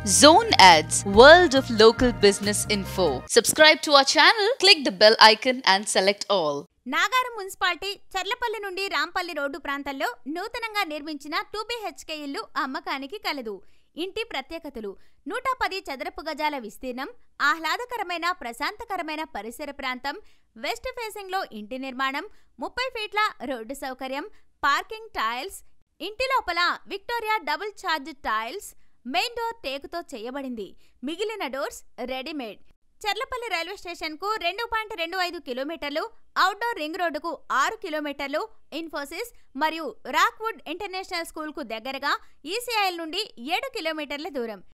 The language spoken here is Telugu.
Zone Ads, World of Local Business Info. Subscribe to our channel, click the bell icon and select all. Nagaram municipality Cherlapally నుండి రాంపల్లి రోడ్డు ప్రాంతంలో నూతనంగా నిర్మించిన టూ బీహెచ్కే ఇల్లు అమ్మకానికి కలదు ఇంటి ప్రత్యేకతలు నూట పది చదరపు గజాల విస్తీర్ణం ఆహ్లాదకరమైన ప్రశాంతకరమైన పరిసర ప్రాంతం వెస్ట్ ఫేసింగ్ లో ఇంటి నిర్మాణం ముప్పై ఫీట్ల రోడ్డు సౌకర్యం పార్కింగ్ టైల్స్ ఇంటి లోపల Victoria double charge tiles main door టేకుతో చేయబడింది మిగిలిన doors readymade Cherlapally railway station కు రెండు పాయింట్ రెండు ఐదు కిలోమీటర్లు అవుట్డోర్ రింగ్ రోడ్డుకు ఆరు కిలోమీటర్లు ఇన్ఫోసిస్ మరియు రాక్వుడ్ ఇంటర్నేషనల్ స్కూల్ కు దగ్గరగా ఈసీఐఎల్ నుండి ఏడు కిలోమీటర్ల దూరం